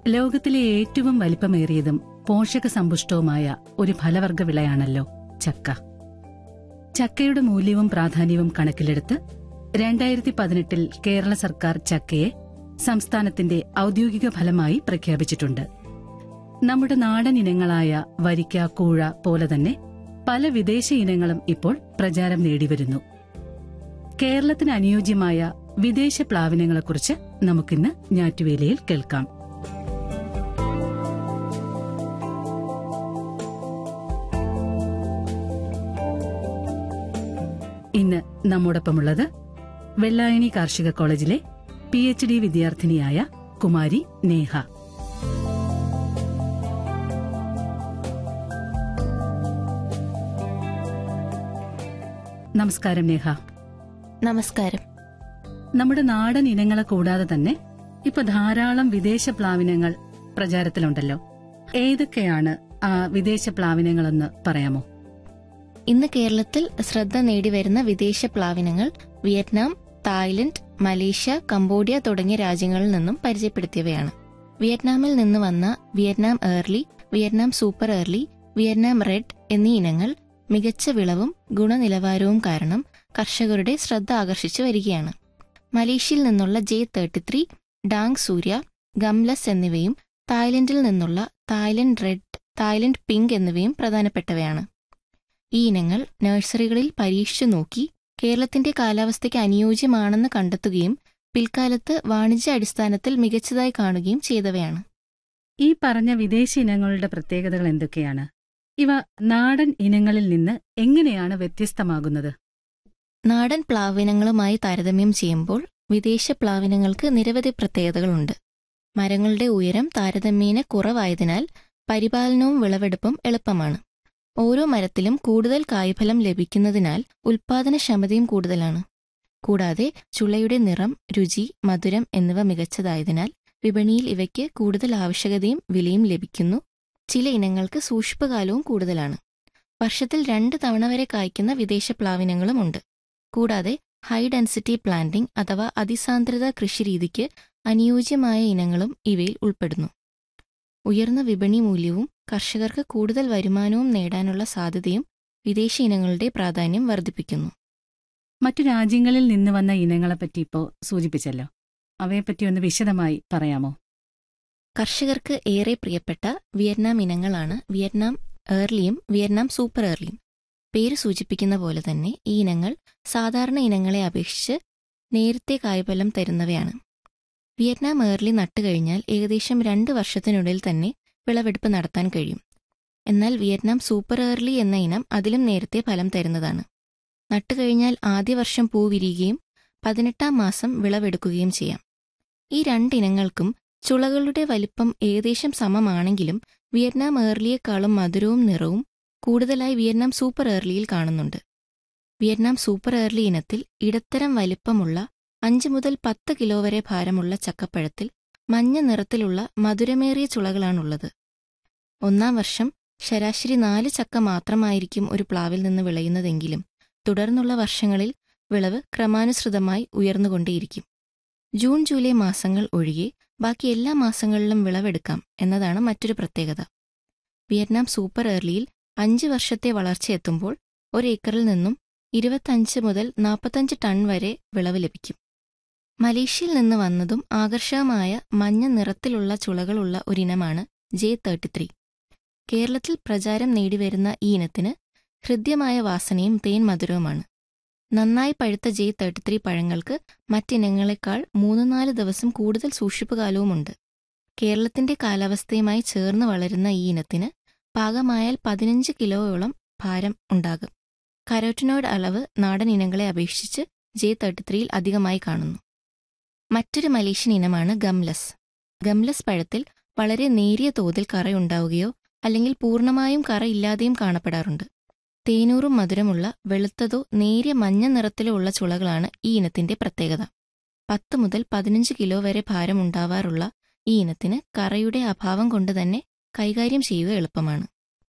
ലോകത്തിലെ ഏറ്റവും വലിപ്പമേറിയതും പോഷകസമ്പുഷ്ടവുമായ ഒരു ഫലവർഗ വിളയാണല്ലോ ചക്ക ചക്കയുടെ മൂല്യവും പ്രാധാന്യവും കണക്കിലെടുത്ത് രണ്ടായിരത്തി പതിനെട്ടിൽ കേരള സർക്കാർ ചക്കയെ സംസ്ഥാനത്തിന്റെ ഔദ്യോഗിക ഫലമായി പ്രഖ്യാപിച്ചിട്ടുണ്ട് നമ്മുടെ നാടൻ ഇനങ്ങളായ വരിക്ക കൂഴ പോലെ തന്നെ പല വിദേശ ഇനങ്ങളും ഇപ്പോൾ പ്രചാരം നേടിവരുന്നു കേരളത്തിന് അനുയോജ്യമായ വിദേശ പ്ലാവിനങ്ങളെക്കുറിച്ച് നമുക്കിന്ന് ഞാറ്റുവേലയിൽ കേൾക്കാം ഇന്ന് നമ്മോടൊപ്പമുള്ളത് വെള്ളായണി കാർഷിക കോളേജിലെ പി എച്ച് ഡി വിദ്യാർത്ഥിനിയായ കുമാരി നേഹ നമസ്കാരം നേഹ നമസ്കാരം നമ്മുടെ നാടൻ ഇനങ്ങളെ കൂടാതെ തന്നെ ഇപ്പൊ ധാരാളം വിദേശ പ്ലാവിനങ്ങൾ പ്രചാരത്തിലുണ്ടല്ലോ ഏതൊക്കെയാണ് ആ വിദേശ പ്ലാവിനങ്ങളെന്ന് പറയാമോ ഇന്ന് കേരളത്തിൽ ശ്രദ്ധ നേടിവരുന്ന വിദേശ പ്ലാവിനങ്ങൾ വിയറ്റ്നാം തായ്ലൻഡ് മലേഷ്യ കംബോഡിയ തുടങ്ങിയ രാജ്യങ്ങളിൽ നിന്നും പരിചയപ്പെടുത്തിയവയാണ് വിയറ്റ്നാമിൽ നിന്ന് വന്ന Vietnam early Vietnam super early Vietnam red എന്നീ ഇനങ്ങൾ മികച്ച വിളവും ഗുണനിലവാരവും കാരണം കർഷകരുടെ ശ്രദ്ധ ആകർഷിച്ചു വരികയാണ് മലേഷ്യയിൽ നിന്നുള്ള ജെ തേർട്ടി ത്രീ ഡാങ് സൂര്യ ഗംലസ് എന്നിവയും തായ്ലൻഡിൽ നിന്നുള്ള തായ്ലൻഡ് റെഡ് തായ്ലൻഡ് പിങ്ക് എന്നിവയും പ്രധാനപ്പെട്ടവയാണ് ഈ ഇനങ്ങൾ നഴ്സറികളിൽ പരീക്ഷിച്ചു നോക്കി കേരളത്തിന്റെ കാലാവസ്ഥയ്ക്ക് അനുയോജ്യമാണെന്ന് കണ്ടെത്തുകയും പിൽക്കാലത്ത് വാണിജ്യ അടിസ്ഥാനത്തിൽ മികച്ചതായി കാണുകയും ചെയ്തവയാണ് ഈ പറഞ്ഞ വിദേശ ഇനങ്ങളുടെ പ്രത്യേകതകൾ എന്തൊക്കെയാണ് ഇവ നാടൻ ഇനങ്ങളിൽ നിന്ന് എങ്ങനെയാണ് വ്യത്യസ്തമാകുന്നത് നാടൻ പ്ലാവിനങ്ങളുമായി താരതമ്യം ചെയ്യുമ്പോൾ വിദേശ പ്ലാവിനങ്ങൾക്ക് നിരവധി പ്രത്യേകതകളുണ്ട് മരങ്ങളുടെ ഉയരം താരതമ്യേന കുറവായതിനാൽ പരിപാലനവും വിളവെടുപ്പും എളുപ്പമാണ് ഓരോ മരത്തിലും കൂടുതൽ കായ്ഫലം ലഭിക്കുന്നതിനാൽ ഉൽപാദനക്ഷമതയും കൂടുതലാണ് കൂടാതെ ചുളയുടെ നിറം രുചി മധുരം എന്നിവ മികച്ചതായതിനാൽ വിപണിയിൽ ഇവയ്ക്ക് കൂടുതൽ ആവശ്യകതയും വിലയും ലഭിക്കുന്നു ചില ഇനങ്ങൾക്ക് സൂക്ഷിപ്പകാലവും കൂടുതലാണ് വർഷത്തിൽ രണ്ട് തവണ വരെ കായ്ക്കുന്ന വിദേശ പ്ലാവിനങ്ങളുമുണ്ട് കൂടാതെ ഹൈ ഡെൻസിറ്റി പ്ലാന്റിംഗ് അഥവാ അതിസാന്ദ്രത കൃഷിരീതിക്ക് അനുയോജ്യമായ ഇനങ്ങളും ഇവയിൽ ഉൾപ്പെടുന്നു ഉയർന്ന വിപണി മൂല്യവും കർഷകർക്ക് കൂടുതൽ വരുമാനവും നേടാനുള്ള സാധ്യതയും വിദേശ ഇനങ്ങളുടെ പ്രാധാന്യം വർദ്ധിപ്പിക്കുന്നു മറ്റു രാജ്യങ്ങളിൽ നിന്ന് വന്ന ഇനങ്ങളെപ്പറ്റി ഇപ്പോ സൂചിപ്പിച്ചല്ലോ അവയെപ്പറ്റി ഒന്ന് വിശദമായി പറയാമോ കർഷകർക്ക് ഏറെ പ്രിയപ്പെട്ട വിയറ്റ്നാം ഇനങ്ങളാണ് വിയറ്റ്നാം ഏർലിയും വിയറ്റ്നാം സൂപ്പർ ഏർലിയും പേര് സൂചിപ്പിക്കുന്ന പോലെ തന്നെ ഈ ഇനങ്ങൾ സാധാരണ ഇനങ്ങളെ അപേക്ഷിച്ച് നേരത്തെ കായ്ഫലം തരുന്നവയാണ് വിയറ്റ്നാം ഏർലി നട്ടുകഴിഞ്ഞാൽ ഏകദേശം രണ്ട് വർഷത്തിനുള്ളിൽ തന്നെ വിളവെടുപ്പ് നടത്താൻ കഴിയും എന്നാൽ വിയറ്റ്നാം സൂപ്പർ ഏർലി എന്ന ഇനം അതിലും നേരത്തെ ഫലം തരുന്നതാണ് നട്ടുകഴിഞ്ഞാൽ ആദ്യ വർഷം പൂ വിരിയുകയും പതിനെട്ടാം മാസം വിളവെടുക്കുകയും ചെയ്യാം ഈ രണ്ടിനങ്ങൾക്കും ചുളകളുടെ വലിപ്പം ഏകദേശം സമമാണെങ്കിലും വിയറ്റ്നാം ഏർലിയേക്കാളും മധുരവും നിറവും കൂടുതലായി വിയറ്റ്നാം സൂപ്പർ ഏർലിയിൽ കാണുന്നുണ്ട് വിയറ്റ്നാം സൂപ്പർ ഏർലി ഇനത്തിൽ ഇടത്തരം വലിപ്പമുള്ള അഞ്ച് മുതൽ പത്ത് കിലോ വരെ ഭാരമുള്ള ചക്കപ്പഴത്തിൽ മഞ്ഞ നിറത്തിലുള്ള മധുരമേറിയ ചുളകളാണുള്ളത് ഒന്നാം വർഷം ശരാശരി നാല് ചക്ക മാത്രമായിരിക്കും ഒരു പ്ലാവിൽ നിന്ന് വിളയുന്നതെങ്കിലും തുടർന്നുള്ള വർഷങ്ങളിൽ വിളവ് ക്രമാനുസൃതമായി ഉയർന്നുകൊണ്ടേയിരിക്കും ജൂൺ ജൂലൈ മാസങ്ങൾ ഒഴികെ ബാക്കി എല്ലാ മാസങ്ങളിലും വിളവെടുക്കാം എന്നതാണ് മറ്റൊരു പ്രത്യേകത വിയറ്റ്നാം സൂപ്പർ ഏർലിയിൽ അഞ്ച് വർഷത്തെ വളർച്ചയെത്തുമ്പോൾ ഒരേക്കറിൽ നിന്നും ഇരുപത്തഞ്ച് മുതൽ നാൽപ്പത്തഞ്ച് ടൺ വരെ വിളവ് ലഭിക്കും മലേഷ്യയിൽ നിന്ന് വന്നതും ആകർഷകമായ മഞ്ഞ നിറത്തിലുള്ള ചുളകളുള്ള ഒരിനമാണ് ജെ തേർട്ടി ത്രീ കേരളത്തിൽ പ്രചാരം നേടിവരുന്ന ഈ ഇനത്തിന് ഹൃദ്യമായ വാസനയും തേൻ മധുരവുമാണ് നന്നായി പഴുത്ത ജെ തേർട്ടി ത്രീ പഴങ്ങൾക്ക് മറ്റിനങ്ങളെക്കാൾ മൂന്ന് നാല് ദിവസം കൂടുതൽ സൂക്ഷിപ്പുകാലവുമുണ്ട് കേരളത്തിന്റെ കാലാവസ്ഥയുമായി ചേർന്ന് വളരുന്ന ഈ ഇനത്തിന് പാകമായാൽ പതിനഞ്ച് കിലോയോളം ഭാരം ഉണ്ടാകും കരോറ്റിനോയിഡ് അളവ് നാടൻ ഇനങ്ങളെ അപേക്ഷിച്ച് ജെ തേർട്ടി ത്രീയിൽ അധികമായി കാണുന്നു മറ്റൊരു മലേഷ്യൻ ഇനമാണ് ഗംലസ് ഗംലസ് പഴത്തിൽ വളരെ നേരിയ തോതിൽ കറയുണ്ടാവുകയോ അല്ലെങ്കിൽ പൂർണ്ണമായും കറ ഇല്ലാതെയും കാണപ്പെടാറുണ്ട് തേനൂറും മധുരമുള്ള വെളുത്തതോ നേരിയ മഞ്ഞ നിറത്തിലോ ഉള്ള ചുളകളാണ് ഈ ഇനത്തിന്റെ പ്രത്യേകത പത്ത് മുതൽ പതിനഞ്ച് കിലോ വരെ ഭാരമുണ്ടാവാറുള്ള ഈ ഇനത്തിന് കറയുടെ അഭാവം കൊണ്ട് തന്നെ കൈകാര്യം ചെയ്യുക എളുപ്പമാണ്